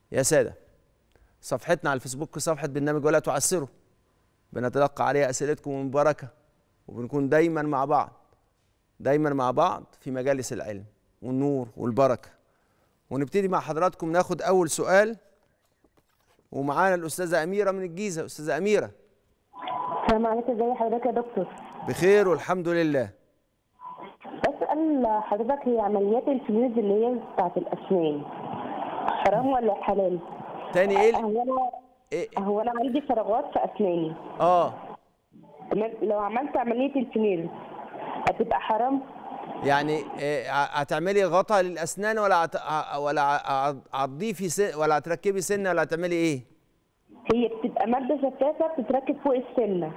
يا ساده صفحتنا على الفيسبوك صفحه برنامج ولا تعسروا بنتلقى عليها اسئلتكم المباركه وبنكون دايما مع بعض دايما مع بعض في مجالس العلم والنور والبركه ونبتدي مع حضراتكم ناخد اول سؤال ومعانا الاستاذه اميره من الجيزه استاذه اميره السلام عليكم ازي حضرتك يا دكتور بخير والحمد لله بسأل حضرتك هي عمليات الفلوس اللي هي بتاعت الأسنان حرام ولا حلال؟ تاني ايه هو أنا إيه؟ هو أنا عندي فراغات في أسناني اه تمام؟ لو عملت عملية الفينير هتبقى حرام؟ يعني إيه ع- هتعملي غطا للاسنان ولا هت... ع- ولا ع- هتضيفي سن ولا هتركبي سنه ولا هتعملي ايه هي بتبقى مادة شفافة بتتركب فوق السنة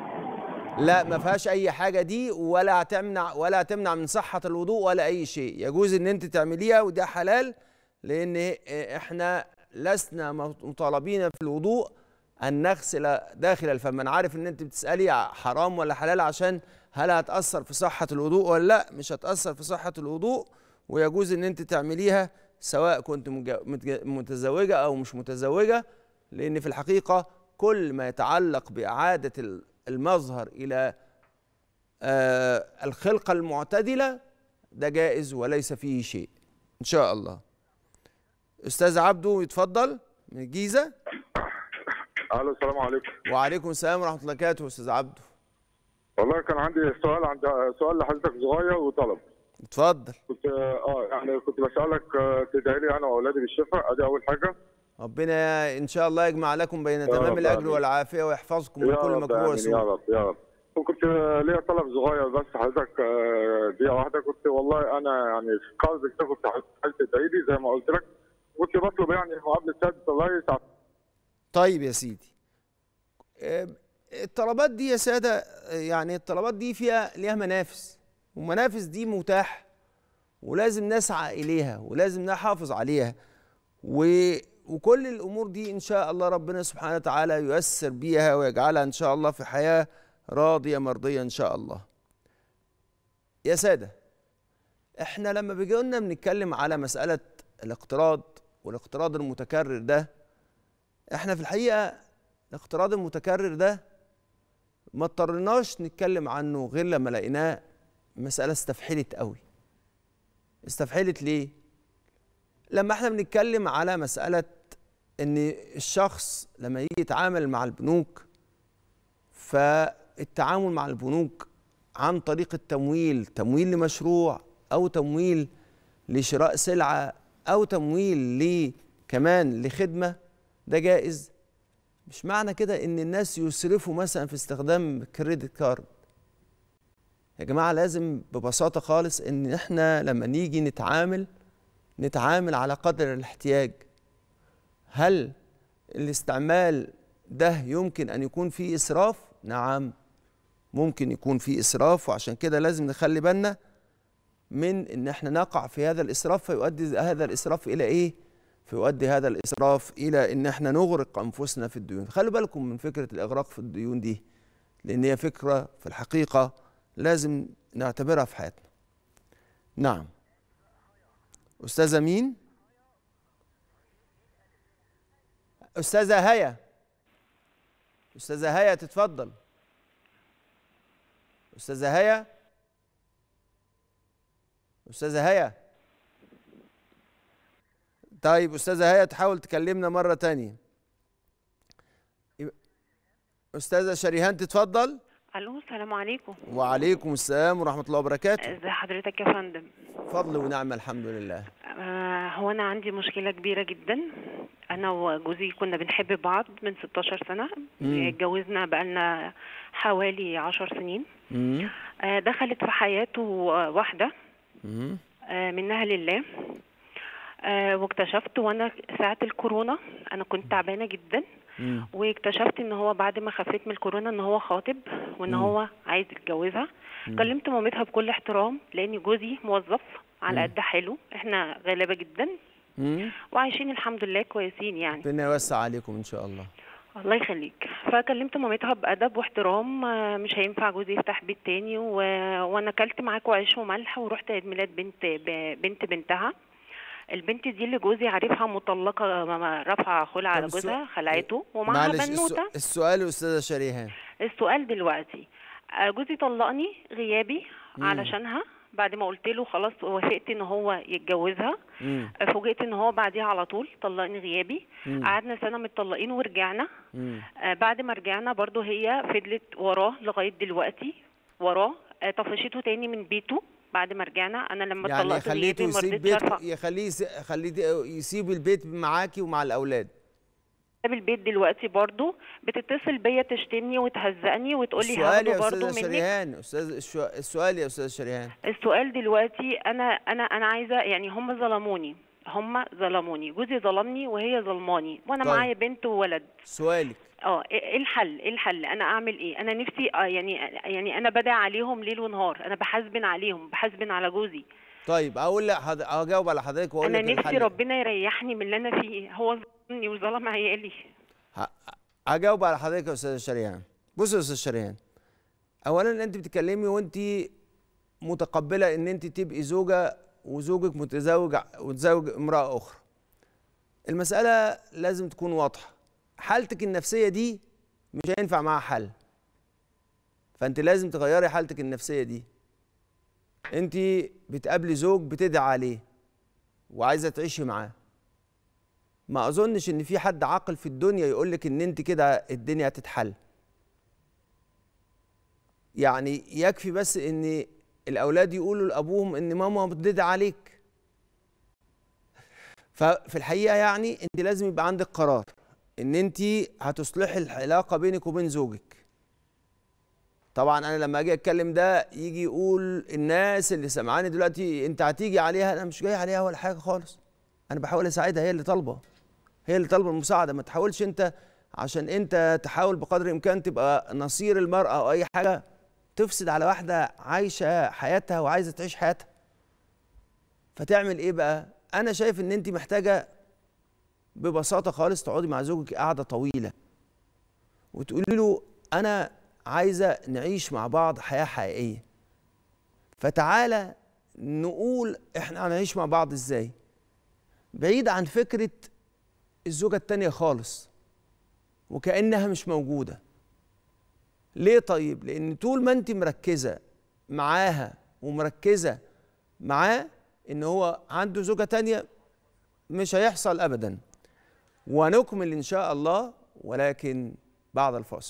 لا ما فيهاش اي حاجه دي ولا هتمنع ولا هتمنع من صحه الوضوء ولا اي شيء يجوز ان انت تعمليها وده حلال لان إيه احنا لسنا مطالبين في الوضوء ان نغسل داخل الفم انا عارف ان انت بتسالي حرام ولا حلال عشان هل هتاثر في صحه الوضوء ولا لا مش هتاثر في صحه الوضوء ويجوز ان انت تعمليها سواء كنت متج- متج- متزوجه او مش متزوجه لان في الحقيقه كل ما يتعلق باعاده ال- المظهر الى آه، الخلقه المعتدله ده جائز وليس فيه شيء ان شاء الله استاذ عبده يتفضل من الجيزه الو السلام عليكم وعليكم السلام ورحمه الله وبركاته استاذ عبده والله كان عندي سؤال عند سؤال لحضرتك صغير وطلب اتفضل كنت اه يعني كنت بسالك آه، تدعي لي انا واولادي بالشفاء ادي اول حاجه ربنا ان شاء الله يجمع لكم بين رب تمام الاجر آمين. والعافيه ويحفظكم من يا كل رب مكروه آمين، يا وسوء رب يا رب وكنت آه، ليا طلب صغير بس حضرتك آه، دقيقه واحده كنت والله انا يعني في قرض كده كنت عايز تدعي لي زي ما قلت لك كنت بطلب يعني مقابله سياده الرئيس طيب يا سيدي آه، الطلبات دي يا ساده آه، يعني الطلبات دي فيها ليها منافس والمنافس دي متاحه ولازم نسعى اليها ولازم نحافظ عليها و... وكل الامور دي ان شاء الله ربنا سبحانه وتعالى ييسر بيها ويجعلها ان شاء الله في حياه راضيه مرضيه ان شاء الله يا ساده احنا لما بيجي لنا بنتكلم على مساله الاقتراض والاقتراض المتكرر ده احنا في الحقيقه الاقتراض المتكرر ده ما اضطرناش نتكلم عنه غير لما لقيناه مساله استفحلت قوي استفحلت ليه لما احنا بنتكلم على مساله ان الشخص لما يجي يتعامل مع البنوك فالتعامل مع البنوك عن طريق التمويل تمويل لمشروع او تمويل لشراء سلعه او تمويل ل كمان لخدمه ده جائز مش معنى كده ان الناس يسرفوا مثلا في استخدام كريدت كارد يا جماعه لازم ببساطه خالص ان احنا لما نيجي نتعامل نتعامل على قدر الاحتياج هل الاستعمال ده يمكن ان يكون فيه اسراف نعم ممكن يكون فيه اسراف وعشان كده لازم نخلي بالنا من ان احنا نقع في هذا الاسراف فيؤدي هذا الاسراف الى ايه فيؤدي هذا الاسراف الى ان احنا نغرق انفسنا في الديون خلوا بالكم من فكره الاغراق في الديون دي لان هي فكره في الحقيقه لازم نعتبرها في حياتنا نعم استاذه مين استاذه هيا استاذه هيا تتفضل استاذه هيا استاذه هيا طيب استاذه هيا تحاول تكلمنا مره تانية يبقى- استاذه شريهان تتفضل الو السلام عليكم وعليكم السلام ورحمه الله وبركاته ازي حضرتك يا فندم فضل ونعمه الحمد لله آه هو انا عندي مشكله كبيره جدا انا وجوزي كنا بنحب بعض من 16 سنه مم. اتجوزنا بقالنا حوالي 10 سنين مم. آه دخلت في حياته آه، واحده مم. آه منها لله آه واكتشفت وانا ساعه الكورونا انا كنت تعبانه جدا مم. واكتشفت ان هو بعد ما خفيت من الكورونا ان هو خاطب وان مم. هو عايز يتجوزها كلمت مامتها بكل احترام لان جوزي موظف على قد حاله احنا غلابه جدا مم. وعايشين الحمد لله كويسين يعني ربنا يوسع عليكم ان شاء الله الله يخليك فكلمت مامتها بادب واحترام آه، مش هينفع جوزي يفتح بيت تاني و... وانا اكلت معاكوا عيش وملح ورحت عيد ميلاد بنت ب... بنت بنتها البنت دي اللي جوزي عارفها مطلقه ما- ما رافعه خلع على طب السؤ- جوزها خلعته ومعاها معلش السو- بنوته السؤال يا استاذه شريهان السؤال دلوقتي آه، جوزي طلقني غيابي علشانها بعد ما قلت له خلاص وافقت ان هو يتجوزها مم. آه، فوجئت ان هو بعديها على طول طلقني غيابي مم. قعدنا سنه متطلقين ورجعنا مم. آه، بعد ما رجعنا برضو هي فضلت وراه لغايه دلوقتي وراه آه، طفشته تاني من بيته بعد ما رجعنا انا لما يعني اتطلقت خليته غيابي ما يسيب رضيتش ارفع بيته يخليه يس- خليه يسيب البيت معاكي ومع الاولاد باب البيت دلوقتي برضو بتتصل بيا تشتمني وتهزقني وتقول لي السؤال هاخده يا برضو استاذه منك شريهان استاذ الشو- السؤال يا استاذه شريهان السؤال دلوقتي انا انا انا عايزه يعني هم ظلموني هم ظلموني جوزي ظلمني وهي ظلماني وانا طيب. معايا بنت وولد سؤالك اه ايه إيه الحل ايه الحل انا اعمل ايه انا نفسي آه يعني يعني انا بدع عليهم ليل ونهار انا بحاسبن عليهم بحاسبن على جوزي طيب اقول لك حض... اجاوب على حضرتك واقول انا لك نفسي الحل ربنا يريحني من اللي انا فيه هو ظلمني وظلم عيالي ه- هجاوب على حضرتك يا استاذ شريهان بص يا استاذ شريهان اولا انت بتتكلمي وانت متقبله ان انت تبقي زوجه وزوجك متزوج وتزوج امراه اخرى المساله لازم تكون واضحه حالتك النفسيه دي مش هينفع معاها حل فانت لازم تغيري حالتك النفسيه دي انت بتقابلي زوج بتدعي عليه وعايزه تعيشي معاه ما اظنش ان في حد عاقل في الدنيا يقول لك ان انت كده الدنيا هتتحل يعني يكفي بس ان الاولاد يقولوا لابوهم ان ماما بتدعي عليك ففي الحقيقه يعني انت لازم يبقى عندك قرار ان انت هتصلحي العلاقه بينك وبين زوجك طبعا انا لما اجي اتكلم ده يجي يقول الناس اللي سمعاني دلوقتي انت هتيجي عليها انا مش جاي عليها ولا حاجه خالص انا بحاول اساعدها هي اللي طالبه هي اللي طالبه المساعده ما تحاولش انت عشان انت تحاول بقدر الامكان تبقى نصير المراه او اي حاجه تفسد على واحده عايشه حياتها وعايزه تعيش حياتها فتعمل ايه بقى انا شايف ان انت محتاجه ببساطه خالص تقعدي مع زوجك قعده طويله وتقولي له انا عايزه نعيش مع بعض حياه حقيقيه فتعالى نقول احنا هنعيش مع بعض ازاي بعيد عن فكره الزوجه التانيه خالص وكانها مش موجوده ليه طيب لان طول ما انت مركزه معاها ومركزه معاه ان هو عنده زوجه تانيه مش هيحصل ابدا ونكمل ان شاء الله ولكن بعد الفاصل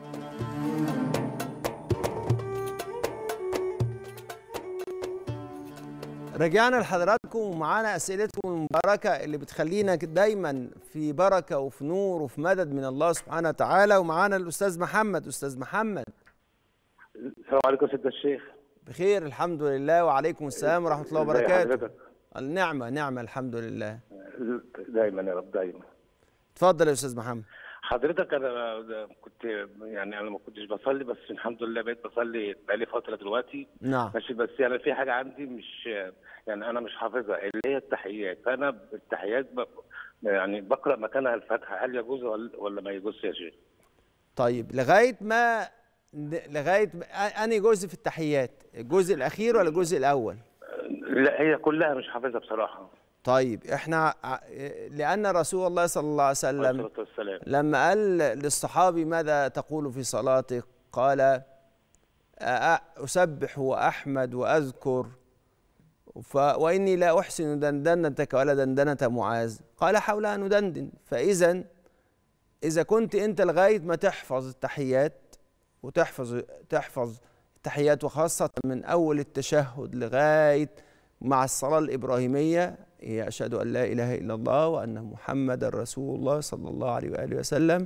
رجعنا لحضراتكم ومعانا اسئلتكم المباركه اللي بتخلينا دايما في بركه وفي نور وفي مدد من الله سبحانه وتعالى ومعانا الاستاذ محمد استاذ محمد السلام عليكم سيدنا الشيخ بخير الحمد لله وعليكم السلام ورحمه الله ازي وبركاته حضرتك؟ النعمه نعمه الحمد لله دايما يا رب دايما اتفضل يا استاذ محمد حضرتك انا كنت يعني انا ما كنتش بصلي بس الحمد لله بقيت بصلي بقالي فتره دلوقتي نعم ماشي بس يعني في حاجه عندي مش يعني انا مش حافظها اللي هي التحيات فانا التحيات ب... يعني بقرا مكانها الفاتحه هل يجوز ولا ولا ما يجوزش يا شيخ؟ طيب لغايه ما لغايه ما... انهي جزء في التحيات الجزء الاخير ولا الجزء الاول لا هي كلها مش حافظها بصراحه طيب احنا ع- لان رسول الله صلى الله عليه عليه وسلم الصلاه والسلام لما قال للصحابي ماذا تقول في صلاتك قال أ- أسبح وأحمد وأذكر ف وإني لا أحسن دندنتك ولا دندنة معاذ قال حول أن ندندن فإذا إذا كنت أنت لغاية ما تحفظ التحيات وتحفظ تحفظ التحيات وخاصة من أول التشهد لغاية مع الصلاة الإبراهيمية هي أشهد أن لا إله إلا الله وأن محمد رسول الله صلى الله عليه وآله وسلم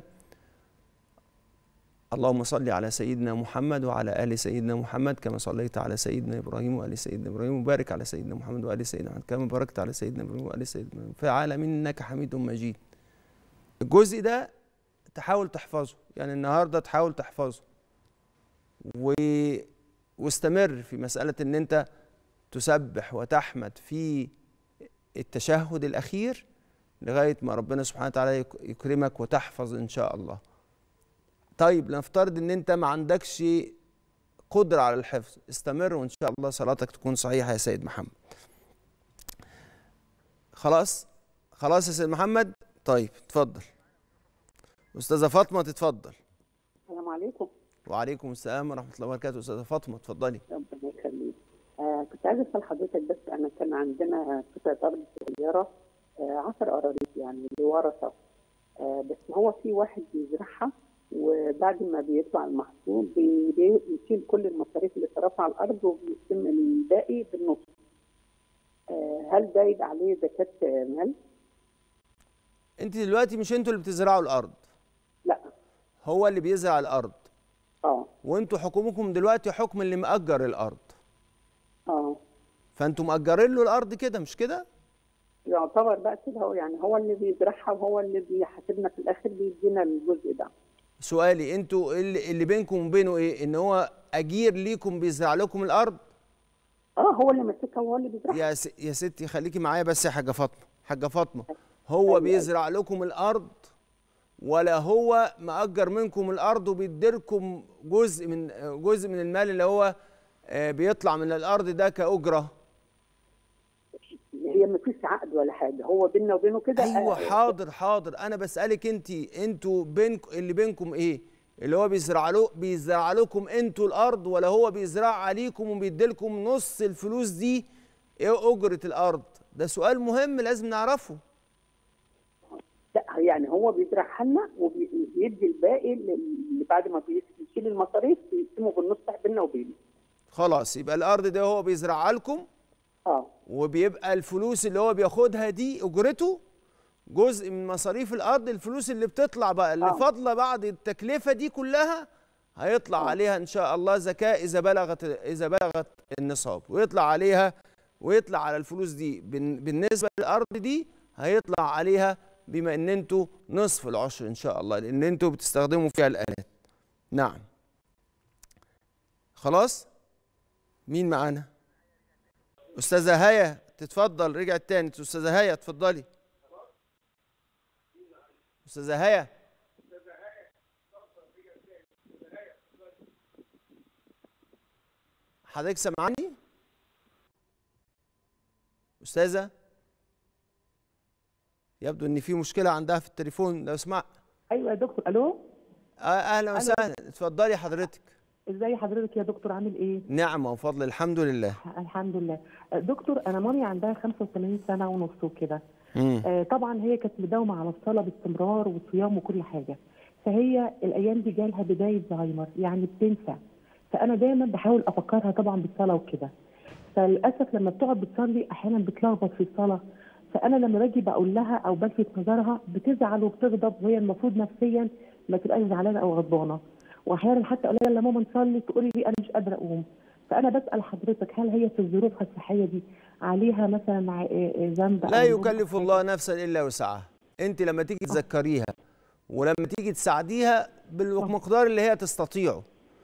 اللهم صل على سيدنا محمد وعلى ال سيدنا محمد كما صليت على سيدنا ابراهيم وال سيدنا ابراهيم وبارك على سيدنا محمد وال سيدنا محمد كما باركت على سيدنا ابراهيم وال سيدنا ابراهيم في العالمين انك حميد مجيد الجزء ده تحاول تحفظه يعني النهارده تحاول تحفظه و... واستمر في مساله ان انت تسبح وتحمد في التشهد الاخير لغايه ما ربنا سبحانه وتعالى يك- يكرمك وتحفظ ان شاء الله طيب نفترض ان انت ما عندكش قدرة على الحفظ استمر وان شاء الله صلاتك تكون صحيحة يا سيد محمد خلاص خلاص يا سيد محمد طيب اتفضل استاذه فاطمه تتفضل السلام عليكم وعليكم السلام ورحمه الله وبركاته استاذه فاطمه اتفضلي ربنا يخليك آه كنت عايزه اسال حضرتك بس انا كان عندنا قطعه ارض صغيره آه 10 اراضي يعني لورثه آه بس هو في واحد بيزرعها وبعد ما بيطلع المحصول بي- بي- بيشيل كل المصاريف اللي صرفها على الارض وبيقسم الباقي بالنص آه هل ده يبقى عليه زكاه آه، مال؟ انت دلوقتي مش انتوا اللي بتزرعوا الارض لا هو اللي بيزرع الارض اه وانتوا حكمكم دلوقتي حكم اللي مأجر الارض اه فانتوا مأجرين له الارض كده مش كده يعتبر بقى كده هو يعني هو اللي بيزرعها وهو اللي بيحاسبنا في الاخر بيدينا الجزء ده سؤالي انتوا اللي, اللي بينكم وبينه ايه ان هو اجير ليكم بيزرع لكم الارض اه هو اللي ماسكها وهو اللي بيزرعها يا س... يا ستي خليكي معايا بس يا حاجه فاطمه حاجه فاطمه هو أيوة. بيزرع لكم الارض ولا هو مأجر منكم الارض وبيديلكم جزء من جزء من المال اللي هو آه، بيطلع من الارض ده كأجره هي ما فيش عقد ولا حاجه هو بيننا وبينه كده ايوه آه، حاضر حاضر انا بسالك انت انتوا بينك اللي بينكم ايه اللي هو بيزرع له بيزرع لكم انتوا الارض ولا هو بيزرع عليكم وبيديلكم نص الفلوس دي ايه اجره الارض ده سؤال مهم لازم نعرفه لا يعني هو بيزرعها لنا وبيدي الباقي اللي بعد ما بيشيل المصاريف بيقسمه بالنص بيننا وبينه خلاص يبقى الارض ده هو بيزرعها لكم اه وبيبقى الفلوس اللي هو بياخدها دي اجرته جزء من مصاريف الارض الفلوس اللي بتطلع بقى اللي آه. فاضله بعد التكلفه دي كلها هيطلع عليها ان شاء الله زكاه اذا بلغت اذا بلغت النصاب ويطلع عليها ويطلع على الفلوس دي بن- بالنسبه للارض دي هيطلع عليها بما ان انتوا نصف العشر ان شاء الله لان انتوا بتستخدموا فيها الالات نعم خلاص مين معانا استاذه هيا تتفضل رجعت تاني استاذه هيا اتفضلي استاذه هيا حضرتك سامعاني استاذه يبدو ان في مشكله عندها في التليفون لو اسمع ايوه يا دكتور الو آه، اهلا ألو. وسهلا اتفضلي حضرتك ازاي حضرتك يا دكتور عامل ايه نعمه وفضل الحمد لله الحمد لله آه، دكتور انا مامي عندها 85 سنه ونص وكده مم. آه، طبعا هي كانت مداومه على الصلاه باستمرار والصيام وكل حاجه فهي الايام دي جالها بدايه زهايمر يعني بتنسى فانا دايما بحاول افكرها طبعا بالصلاه وكده فللاسف لما بتقعد بتصلي احيانا بتلخبط في الصلاه فانا لما باجي بقول لها او بلفت نظرها بتزعل وبتغضب وهي المفروض نفسيا ما تبقاش زعلانه او غضبانه واحيانا حتى اقول لها يا ماما نصلي تقولي لي انا مش قادره اقوم فانا بسال حضرتك هل هي في ظروفها الصحيه دي عليها مثلا ع- آه، آه، ذنب لا أو ذنب يكلف حاجة؟ الله نفسا الا وسعها انت لما تيجي تذكريها ولما تيجي تساعديها بالمقدار اللي هي تستطيعه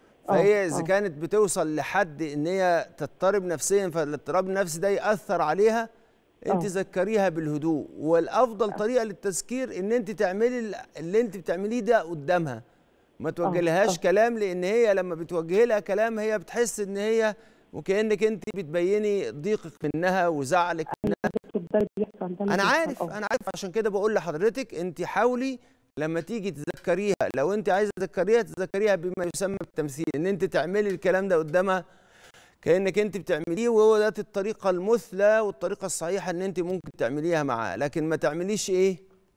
فهي آه، اذا آه. كانت بتوصل لحد ان هي تضطرب نفسيا فالاضطراب النفسي ده ياثر عليها انت آه. ذكريها بالهدوء والافضل طريقه للتذكير ان انت تعملي ال- اللي انت بتعمليه ده قدامها ما توجهلهاش آه. كلام لان هي لما بتوجهي لها كلام هي بتحس ان هي وكانك انت بتبيني ضيقك منها وزعلك دكتور ده اللي بيحصل ده اللي انا بيحصل. عارف آه. انا عارف عشان كده بقول لحضرتك انت حاولي لما تيجي تذكريها لو انت عايزه تذكريها تذكريها بما يسمى بالتمثيل ان انت تعملي الكلام ده قدامها كانك انت بتعمليه وهو ده الطريقه المثلى والطريقه الصحيحه ان انت ممكن تعمليها معاه لكن ما تعمليش ايه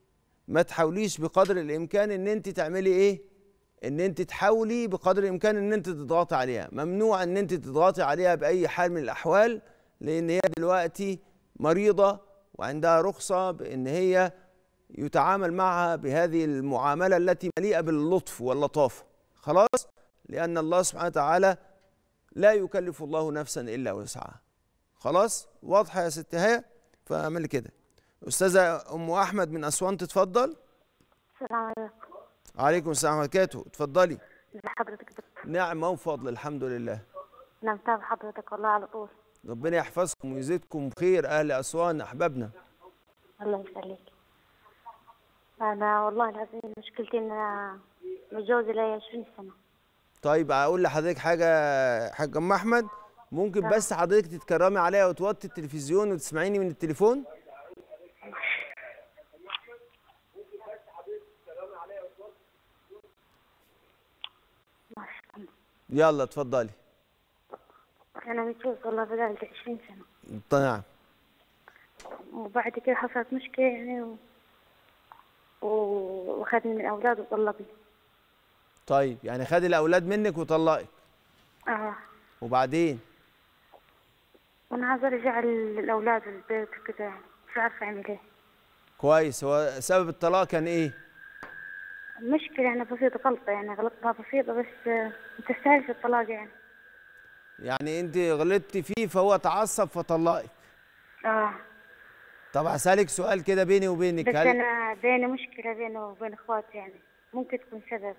ما تحاوليش بقدر الامكان ان انت تعملي ايه ان انت تحاولي بقدر الامكان ان انت تضغطي عليها ممنوع ان انت تضغطي عليها باي حال من الاحوال لان هي دلوقتي مريضه وعندها رخصه بان هي يتعامل معها بهذه المعامله التي مليئه باللطف واللطافه خلاص لان الله سبحانه وتعالى لا يكلف الله نفسا الا وسعها خلاص واضحه يا ست هيا فاعملي كده استاذه ام احمد من اسوان تتفضل السلام عليكم عليكم السلام ورحمه الله وبركاته اتفضلي ازي حضرتك يا دكتور نعمه وفضل الحمد لله انا متابع حضرتك والله على طول ربنا يحفظكم ويزيدكم خير اهل اسوان احبابنا الله يخليك انا والله العظيم مشكلتي ان انا متجوزة لي 20 سنة طيب اقول لحضرتك حاجه حاج ام احمد ممكن بس حضرتك تتكرمي عليا وتوطي التلفزيون وتسمعيني من التليفون يلا اتفضلي أنا متجوز والله بقالي 20 سنة نعم وبعد كده حصلت مشكلة يعني و... و- وأخذني من الأولاد وطلقني طيب يعني خد الاولاد منك وطلقك آه وبعدين وأنا عايزة أرجع للأولاد والبيت وكده يعني مش عارفة أعمل إيه كويس هو سبب الطلاق كان ايه مشكلة يعني بسيطة غلطة يعني غلطتها بسيطة بس آه، ما تستاهلش الطلاق يعني يعني انت غلطتي فيه فهو تعصب فطلقك آه طب هسألك سؤال كده بيني وبينك بس هل أنا بيني مشكلة بينه وبين إخواتي يعني ممكن تكون سبب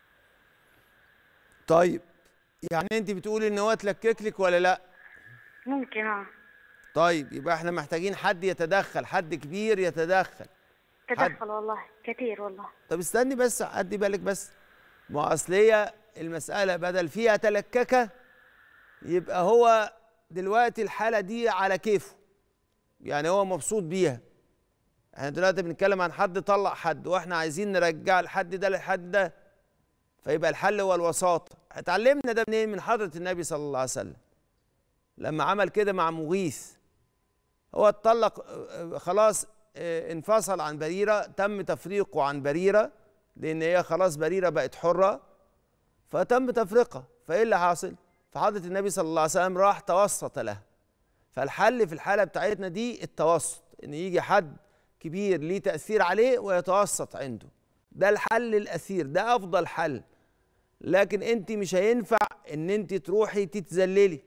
طيب يعني انت بتقولي ان هو اتلكك لك ولا لا ممكن آه طيب يبقى احنا محتاجين حد يتدخل حد كبير يتدخل تدخل والله كثير والله طب استني بس ادي بالك بس ما اصل هي المساله بدل فيها تلككه يبقى هو دلوقتي الحاله دي على كيفه يعني هو مبسوط بيها احنا دلوقتي بنتكلم عن حد طلق حد واحنا عايزين نرجع الحد ده للحد ده فيبقى الحل هو الوساطه اتعلمنا ده منين من حضره النبي صلى الله عليه وسلم لما عمل كده مع مغيث هو اتطلق آه، آه، خلاص آه، انفصل عن بريرة تم تفريقه عن بريرة لأن هي خلاص بريرة بقت حرة فتم تفرقة فإيه اللي حاصل؟ فحضرة النبي صلى الله عليه وسلم راح توسط لها فالحل في الحالة بتاعتنا دي التوسط إن يجي حد كبير ليه تأثير عليه ويتوسط عنده ده الحل الأثير ده أفضل حل لكن أنت مش هينفع إن أنت تروحي تتذللي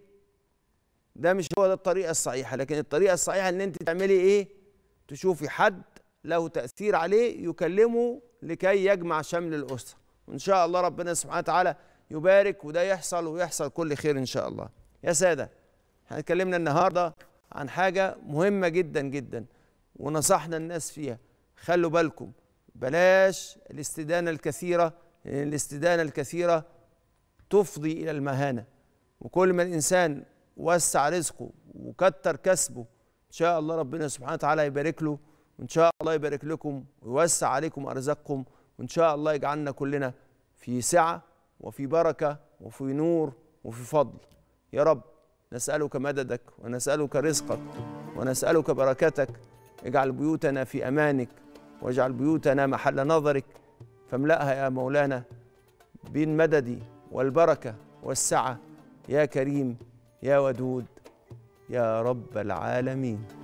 ده مش هو ده الطريقة الصحيحة لكن الطريقة الصحيحة ان انت تعملي ايه تشوفي حد له تأثير عليه يكلمه لكي يجمع شمل الأسرة وإن شاء الله ربنا سبحانه وتعالى يبارك وده يحصل ويحصل كل خير إن شاء الله يا سادة احنا اتكلمنا النهاردة عن حاجة مهمة جدا جدا ونصحنا الناس فيها خلوا بالكم بلاش الاستدانة الكثيرة لأن الاستدانة الكثيرة تفضي إلى المهانة وكل ما الإنسان وسع رزقه وكتر كسبه إن شاء الله ربنا سبحانه وتعالى يبارك له وإن شاء الله يبارك لكم ويوسع عليكم أرزاقكم وإن شاء الله يجعلنا كلنا في سعة وفي بركة وفي نور وفي فضل يا رب نسألك مددك ونسألك رزقك ونسألك بركتك اجعل بيوتنا في أمانك واجعل بيوتنا محل نظرك فاملأها يا مولانا بالمدد والبركة والسعة يا كريم يا ودود يا رب العالمين